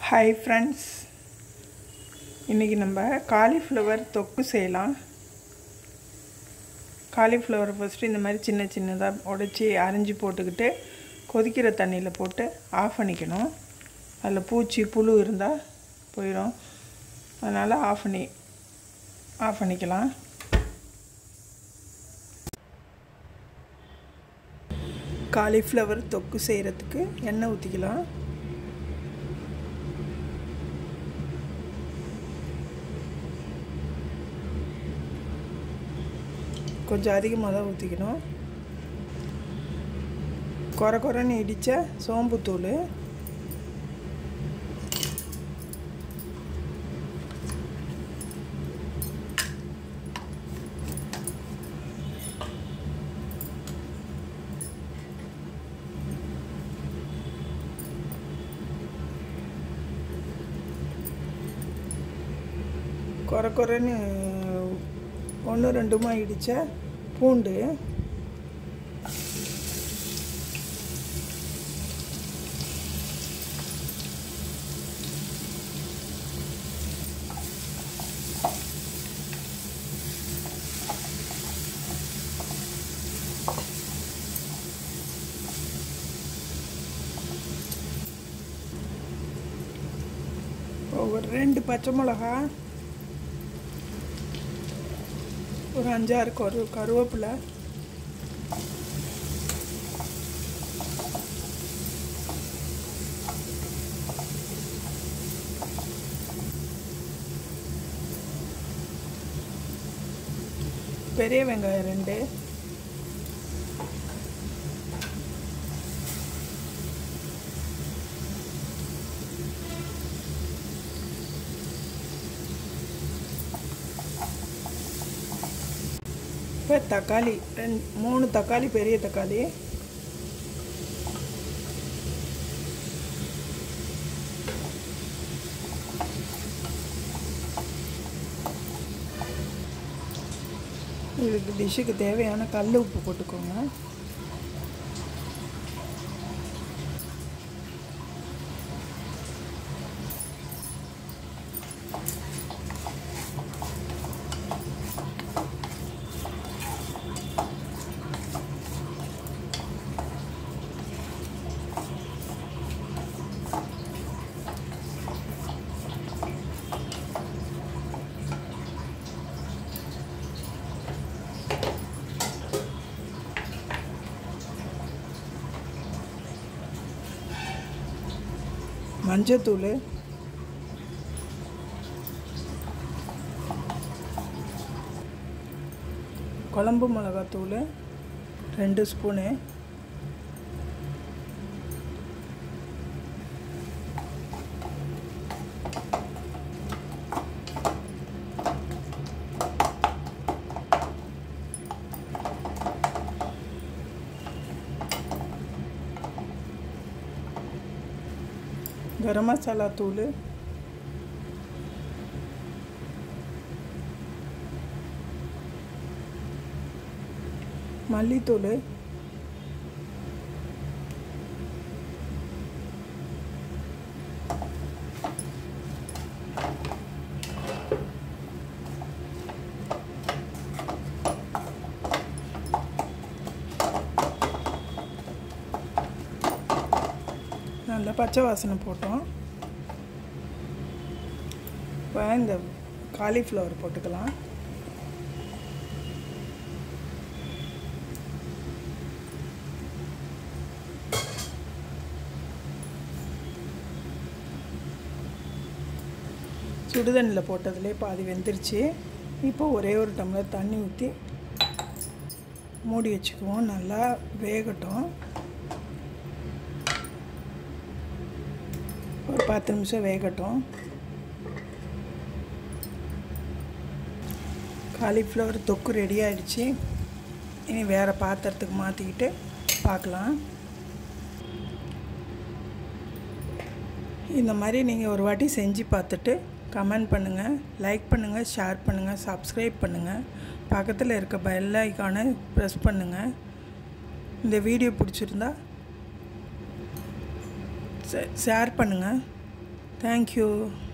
hi friends இன்றைக்கி நம்ம cauliflower தொக்கு செய்யலாம் காலிஃப்ளவர் ஃபஸ்ட்டு இந்த மாதிரி சின்ன சின்னதாக உடச்சி அரைஞ்சி போட்டுக்கிட்டு கொதிக்கிற தண்ணியில் போட்டு ஆஃப் பண்ணிக்கணும் அதில் பூச்சி புழு இருந்தால் போயிடும் அதனால் ஆஃப் பண்ணி ஆஃப் பண்ணிக்கலாம் காலிஃப்ளவர் தொக்கு செய்கிறதுக்கு எண்ணெய் ஊற்றிக்கலாம் கொஞ்சம் அதிகமாக தான் ஊற்றிக்கணும் குறை குறைன்னு இடித்த சோம்புத்தூள் குறை குறைன்னு ஒன்று ரெண்டுமா இடித்த பூண்டு ஒரு ரெண்டு பச்சை மிளகா ஒரு அஞ்சாறு கரு கருவேப்பிலை பெரிய வெங்காயம் ரெண்டு இப்போ தக்காளி ரெண்டு மூணு தக்காளி பெரிய தக்காளி இதுக்கு டிஷ்ஷுக்கு தேவையான கல் உப்பு போட்டுக்கோங்க மஞ்சத்தூள் குழம்பு மிளகாத்தூள் ரெண்டு ஸ்பூனு கரம் மசாலா தூள் மல்லித்தூள் நல்லா பச்சை வாசனை போட்டோம் இப்போ இந்த காலிஃப்ளவர் போட்டுக்கலாம் சுடுதண்ணியில் போட்டதுலே பாதி வெந்துருச்சு இப்போ ஒரே ஒரு டம்ளர் தண்ணி ஊற்றி மூடி வச்சுக்குவோம் நல்லா வேகட்டும் ஒரு பத்து நிமிஷம் வேகட்டும் காலிஃப்ளவர் தொக்கு ரெடி ஆகிடுச்சு இனி வேறு பாத்திரத்துக்கு மாற்றிக்கிட்டு பார்க்கலாம் இந்த மாதிரி நீங்கள் ஒரு வாட்டி செஞ்சு பார்த்துட்டு கமெண்ட் பண்ணுங்கள் லைக் பண்ணுங்கள் ஷேர் பண்ணுங்கள் சப்ஸ்கிரைப் பண்ணுங்கள் பக்கத்தில் இருக்க பெல் ஐக்கானை ப்ரெஸ் பண்ணுங்கள் இந்த வீடியோ பிடிச்சிருந்தா ஷேர் பண்ணுங்கள் தேங்க்யூ